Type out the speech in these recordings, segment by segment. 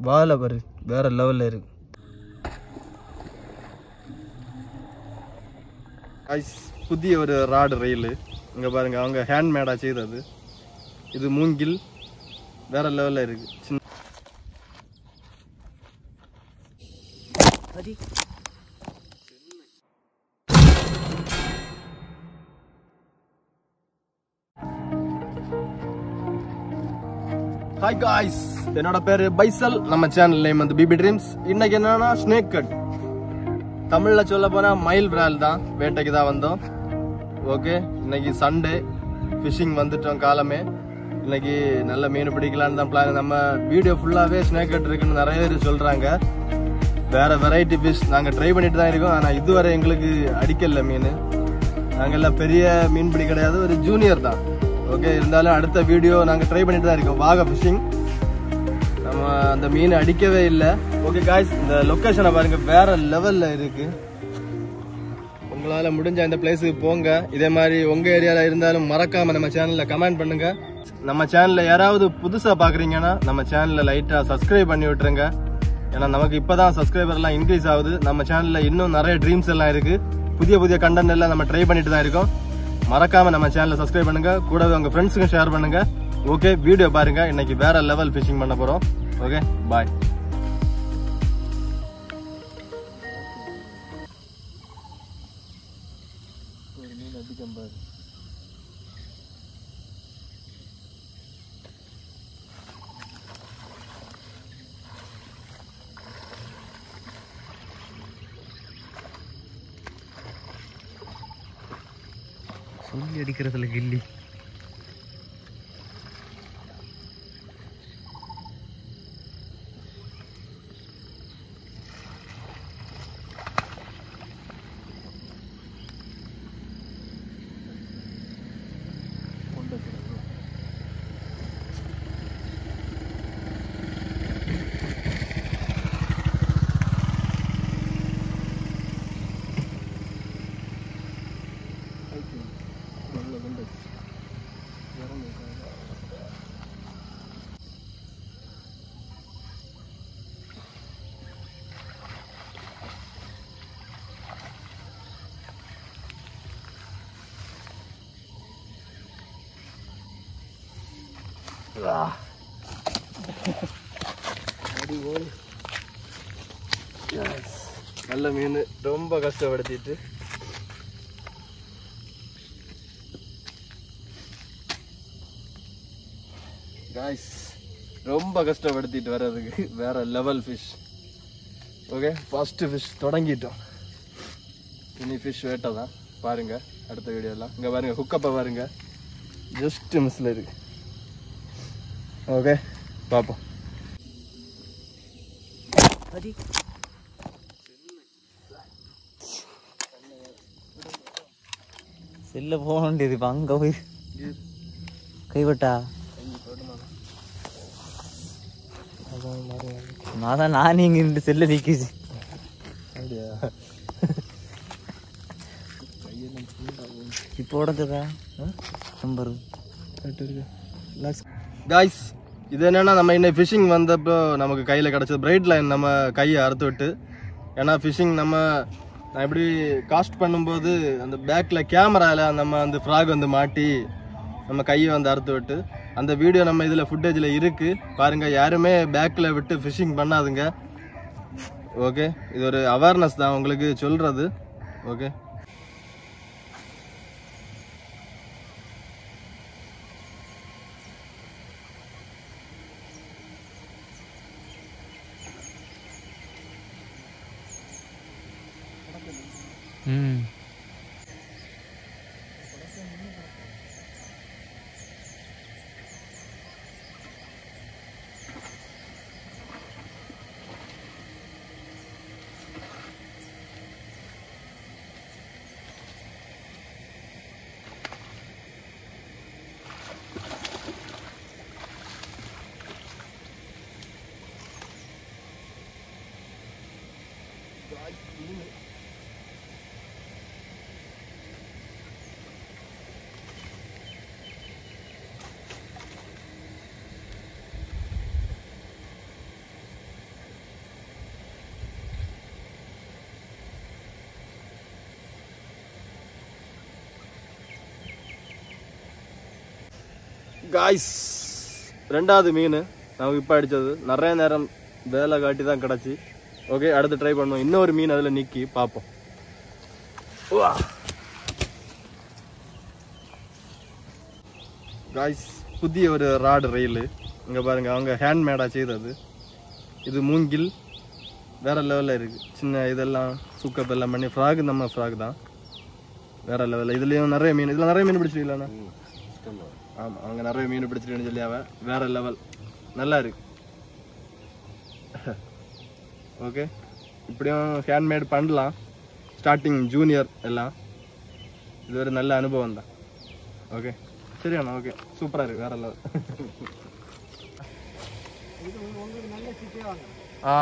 வாழை பாரு வேற லெவலில் இருக்கு ஐஸ் புதிய ஒரு ராடு ரயில் இங்கே பாருங்க அவங்க ஹேண்ட்மேடாக செய்தது இது மூங்கில் வேற லெவலில் இருக்கு சின்ன ஹாய் காய்ஸ் என்னோட பேரு பைசல் நம்ம சேனல் நேம் வந்து பிபி ட்ரீம்ஸ் இன்னைக்கு என்னன்னா ஸ்னேக் கட் தமிழ்ல சொல்ல போனா மயில் விரால் தான் வேட்டைக்கு தான் வந்தோம் ஓகே இன்னைக்கு சண்டே ஃபிஷிங் வந்துட்டோம் காலமே இன்னைக்கு நல்ல மீன் பிடிக்கலான்னு தான் பிளான் நம்ம வீடியோ ஃபுல்லாவே ஸ்னேக் கட் இருக்குன்னு நிறைய பேர் சொல்றாங்க வேற வெரைட்டி ஃபிஷ் நாங்க ட்ரை பண்ணிட்டு தான் இருக்கோம் ஆனா இதுவரை எங்களுக்கு அடிக்கல மீன் நாங்க எல்லாம் பெரிய மீன்பிடி கிடையாது ஒரு ஜூனியர் தான் ஓகே இருந்தாலும் அடுத்த வீடியோ நாங்க ட்ரை பண்ணிட்டு தான் இருக்கோம் வாக ஃபிஷிங் நம்ம அந்த மீன் அடிக்கவே இல்லை ஓகே காய்ஸ் இந்த லொக்கேஷனை பாருங்க வேற லெவல்ல இருக்கு உங்களால முடிஞ்ச இந்த பிளேஸுக்கு போங்க இதே மாதிரி உங்க ஏரியால இருந்தாலும் மறக்காம நம்ம சேனல்ல கமெண்ட் பண்ணுங்க நம்ம சேனல்ல யாராவது புதுசா பாக்குறீங்கன்னா நம்ம சேனல்ல லைட்டா சப்ஸ்கிரைப் பண்ணி விட்டுருங்க ஏன்னா நமக்கு இப்பதான் சப்ஸ்கிரைபர் எல்லாம் இன்க்ரீஸ் ஆகுது நம்ம சேனல்ல இன்னும் நிறைய ட்ரீம்ஸ் எல்லாம் இருக்கு புதிய புதிய கண்டென்ட் எல்லாம் நம்ம ட்ரை பண்ணிட்டு தான் இருக்கோம் மறக்காம நம்ம சேனலை சப்ஸ்கிரைப் பண்ணுங்க கூடவே உங்க ஃப்ரெண்ட்ஸுக்கும் ஷேர் பண்ணுங்க ஓகே வீடியோ பாருங்க இன்னைக்கு வேற லெவல் ஃபிஷிங் பண்ண போறோம் ஓகே பாய் சொல்லி அடிக்கிறதுல கில்லி நல்ல மீன் ரொம்ப கஷ்டப்படுத்திட்டு காய்ஸ் ரொம்ப கஷ்டப்படுத்திட்டு வர்றதுக்கு வேற level fish okay first fish தொடங்கிட்டோம் இனி ஃபிஷ் வேட்டை தான் பாருங்க அடுத்த வீடியோலாம் இங்க பாருங்க ஹுக்கப்பை பாருங்க ஜஸ்ட் மிஸ்ல இருக்கு ஓகே பார்ப்போம் செல்ல போக வேண்டியது இப்போ அங்கே போய் கைவிட்டா நான் தான் நான் இங்கே இருந்து செல்ல நிற்கிது அப்படியா இப்போ உடஞ்சதா நம்பர் காய்ஸ் இது என்னன்னா நம்ம இன்னைக்கு ஃபிஷிங் வந்தப்போ நமக்கு கையில் கிடச்சது பிரைட் லைன் நம்ம கையை அறுத்து விட்டு ஏன்னா ஃபிஷிங் நம்ம நான் இப்படி காஸ்ட் பண்ணும்போது அந்த பேக்கில் கேமராவில் நம்ம அந்த ஃப்ராக் வந்து மாட்டி நம்ம கையை வந்து அறுத்து விட்டு அந்த வீடியோ நம்ம இதில் ஃபுட்டேஜில் இருக்குது பாருங்கள் யாருமே பேக்கில் விட்டு ஃபிஷிங் பண்ணாதுங்க ஓகே இது ஒரு அவேர்னஸ் தான் உங்களுக்கு சொல்கிறது ஓகே ம் காய்ஸ் ரெண்டாவது மீன் நமக்கு இப்போ அடித்தது நிறைய நேரம் வேலை காட்டி தான் கிடச்சி ஓகே அடுத்து ட்ரை பண்ணுவோம் இன்னொரு மீன் அதில் நிற்கி பார்ப்போம் உவா. காய்ஸ் புதிய ஒரு ராடு ரயில் இங்கே பாருங்க அவங்க ஹேண்ட்மேடாக செய்தது இது மூங்கில் வேற லெவலில் இருக்கு சின்ன இதெல்லாம் சுக்கப் எல்லாம் பண்ணி ஃப்ராக் நம்ம ஃப்ராக் தான் வேற லெவலில் இதுலேயும் நிறைய மீன் இதில் நிறைய மீன் பிடிச்சிருக்கீங்களா ஆமாம் அவங்க நிறைய மீன் பிடிச்சிருக்கேன்னு சொல்லி அவன் வேற லெவல் நல்லா இருக்கு ஓகே இப்படியும் ஹேண்ட்மேட் பண்ணலாம் ஸ்டார்டிங் ஜூனியர் எல்லாம் இது ஒரு நல்ல அனுபவம் தான் ஓகே சரியாண்ணா ஓகே சூப்பராக இருக்கு வேற லெவல் ஆ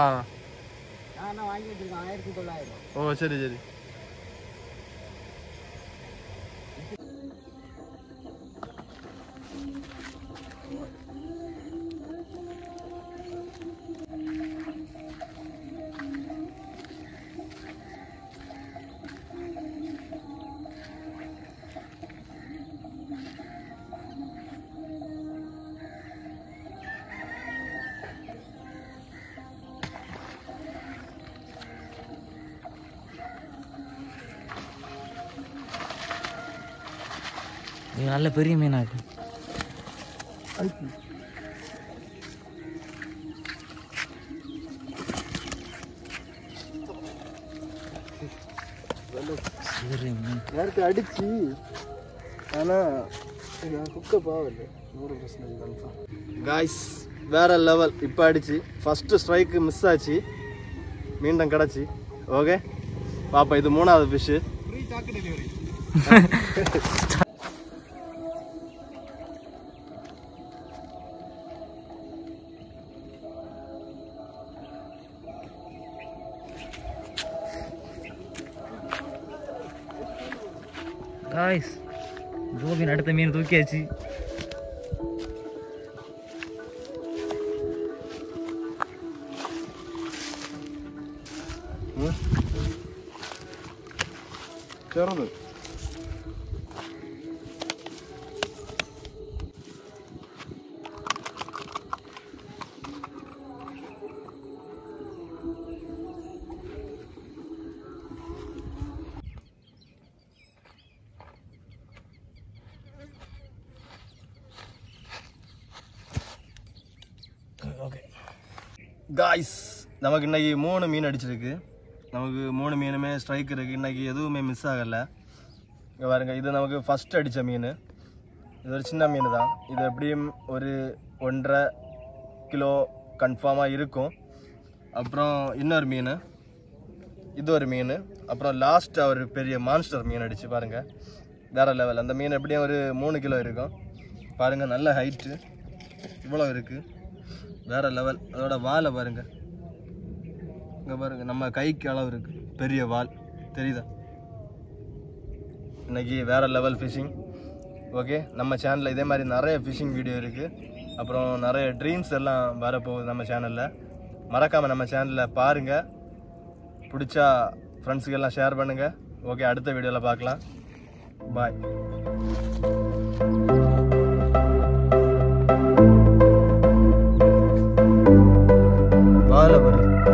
ஓ சரி சரி இது நல்ல பெரிய மீனா இருக்கு சரி மீன் நேரத்தை அடிச்சு ஆனால் குக்க பாவல நூறு பர்சன்டேஜ் காய்ஸ் வேற லெவல் இப்போ அடிச்சு ஃபர்ஸ்ட் ஸ்ட்ரைக்கு மிஸ் ஆச்சு மீண்டும் கிடச்சி ஓகே பாப்பா இது மூணாவது ஃபிஷ்ஷு காய்ஸ் கோபின் அடுத்த மீன் தூக்கியாச்சு ചെറുത് ஓகே காய்ஸ் நமக்கு இன்னைக்கு மூணு மீன் அடிச்சிருக்கு நமக்கு மூணு மீனுமே ஸ்ட்ரைக் இருக்கு இன்னைக்கு எதுவுமே மிஸ் ஆகலை இங்கே பாருங்க இது நமக்கு ஃபர்ஸ்ட் அடித்த மீன் இது ஒரு சின்ன மீன் தான் இது எப்படியும் ஒரு ஒன்றரை கிலோ கன்ஃபார்மாக இருக்கும் அப்புறம் இன்னொரு மீன் இது ஒரு மீன் அப்புறம் லாஸ்ட்டாக ஒரு பெரிய மான்ஸ்டர் மீன் அடிச்சு பாருங்க வேற லெவல் அந்த மீன் எப்படியும் ஒரு மூணு கிலோ இருக்கும் பாருங்க நல்ல ஹைட்டு இவ்வளோ இருக்கு வேற லெவல் அதோட வாலை பாருங்க இங்க பாருங்க நம்ம கைக்கு அளவு இருக்கு பெரிய வால் தெரியுதா இன்னைக்கு வேற லெவல் ஃபிஷிங் ஓகே நம்ம சேனலில் இதே மாதிரி நிறைய ஃபிஷிங் வீடியோ இருக்குது அப்புறம் நிறைய ட்ரீம்ஸ் எல்லாம் வரப்போகுது நம்ம சேனலில் மறக்காமல் நம்ம சேனலில் பாருங்கள் பிடிச்சா ஃப்ரெண்ட்ஸுக்கு எல்லாம் ஷேர் பண்ணுங்கள் ஓகே அடுத்த வீடியோவில் பார்க்கலாம் பாய் வாழை வருது